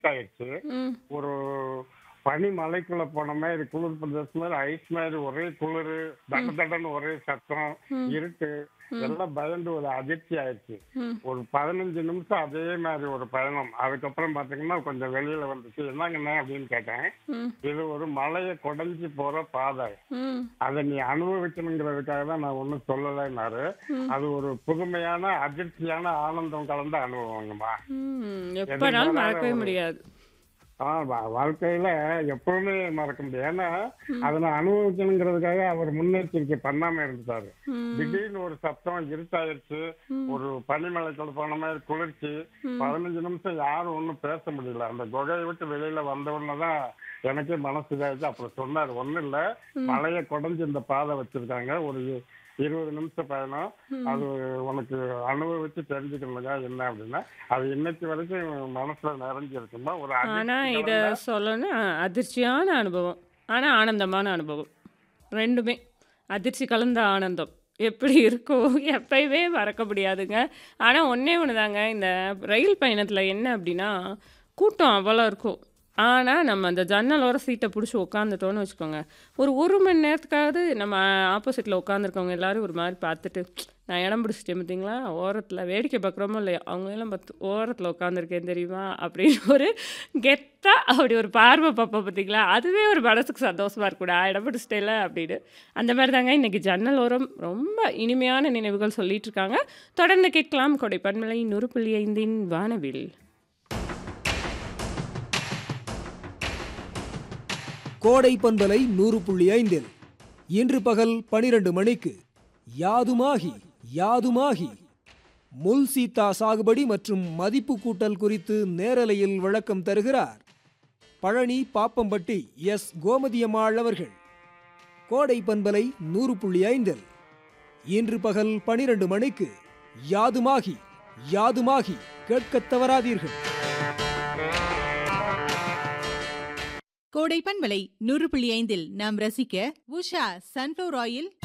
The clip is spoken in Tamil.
ஆயிடுச்சு ம் ஒரு பனி மலைக்குள்ள போன மாதிரி குளிர் பிரதேசம் மாதிரி ஐஸ் மாதிரி ஒரே குளிர் தட தடன்னு ஒரே சத்தம் இருட்டு எல்லாம் பயந்து ஒரு அதிர்ச்சி ஆயிடுச்சு ம் ஒரு பதினஞ்சு நிமிஷம் அதே மாதிரி ஒரு பயணம் அதுக்கப்புறம் பாத்தீங்கன்னா கொஞ்சம் வெளியில வந்துச்சு என்னங்கண்ணே அப்படின்னு கேட்டேன் ம் இது ஒரு மலையை குடைஞ்சு போற பாதை ம் அதை நீ அனுபவிக்கணுங்கிறதுக்காக தான் நான் ஒன்றும் சொல்லலைன்னாரு அது ஒரு புதுமையான அதிர்ச்சியான ஆனந்தம் கலந்த அனுபவங்கம்மா ம் எப்பனாலும் மறக்கவே முடியாது ஆ வா- வாழ்க்கையில எப்பவுமே மறக்க முடியாது ஏன்னா அதை நான் அனுபவிக்கணுங்கிறதுக்காக அவர் முன்னெச்சரிக்கை பண்ணாம இருந்துட்டாரு ம் திடீர்னு ஒரு சத்தம் இருட்டாயிருச்சு ஒரு பனிமலைக்குள்ள போன மாதிரி குளிர்ச்சி பதினஞ்சு நிமிஷம் யாரும் ஒன்றும் பேச முடியல அந்த குகையை விட்டு வெளியில வந்த உடனே தான் எனக்கே மனசு இதாயிடுச்சு அப்புறம் சொன்னார் ஒண்ணும் இல்ல மலையை குடைஞ்சு இந்த பாதை வச்சிருக்காங்க ஒரு இருபது நிமிஷம் பயணம் அது உனக்கு அனுபவிச்சு தெரிஞ்சுக்கணுங்க என்ன அப்படின்னா அது இன்னைக்கு வரைக்கும் மனசுல நிறைஞ்சிருக்குமா ஒரு அதிர்ச்சி ஆனா இத கலந்த- சொல்லணும்னா அதிர்ச்சியான அனுபவம் ஆனா ஆனந்தமான அனுபவம் ரெண்டுமே அதிர்ச்சி கலந்த ஆனந்தம் எப்படி இருக்கோ எப்பயுமே மறக்க முடியாதுங்க ஆனா ஒண்ணே ஒண்ணுதாங்க இந்த ரயில் பயணத்துல என்ன அப்படின்னா கூட்டம் அவ்வளோ இருக்கும் ஆனா நம்ம அந்த ஜன்னலோர சீட்டை பிடிச்சி உட்காந்துட்டோன்னு வச்சுக்கோங்க ஒரு ஒரு மணி நேரத்துக்காவது நம்ம ஆப்போசிட்டில் உட்காந்துருக்கவங்க எல்லாரும் ஒரு மாதிரி பார்த்துட்டு நான் இடம் பிடிச்சிட்டேன் பார்த்தீங்களா ஓரத்தில் வேடிக்கை பார்க்குறோமோ இல்லையோ அவங்க எல்லாம் பார்த்து ஓரத்தில் உட்காந்துருக்கேன் தெரியுமா அப்படின்னு ஒரு கெத்தா அப்படி ஒரு பார்வை பார்ப்போம் பார்த்தீங்களா அதுவே ஒரு மனசுக்கு சந்தோஷமா இருக்குடா இடம் பிடிச்சிட்டேல அப்படின்னு அந்த மாதிரி தாங்க இன்னைக்கு ஜன்னல் ஓரம் ரொம்ப இனிமையான நினைவுகள் சொல்லிட்டு இருக்காங்க தொடர்ந்து கேட்கலாம் கொடை பன்மலை நூறு புள்ளி ஐந்தின் வானவில் கோடை பண்பலை நூறு புள்ளி ஐந்தில் இன்று பகல் பனிரெண்டு மணிக்கு யாதுமாகி யாதுமாகி முல் சீத்தா சாகுபடி மற்றும் மதிப்பு கூட்டல் குறித்து நேரலையில் விளக்கம் தருகிறார் பழனி பாப்பம்பட்டி எஸ் கோமதியம்மாள் அவர்கள் கோடை பண்பலை நூறு புள்ளி ஐந்தில் இன்று பகல் பனிரெண்டு மணிக்கு யாதுமாகி யாதுமாகி கேட்கத் தவறாதீர்கள் கோடை பண்பலை நூறு புள்ளி ஐந்தில் நாம் ரசிக்க உஷா சன்ஃப்ளவர் ஆயில்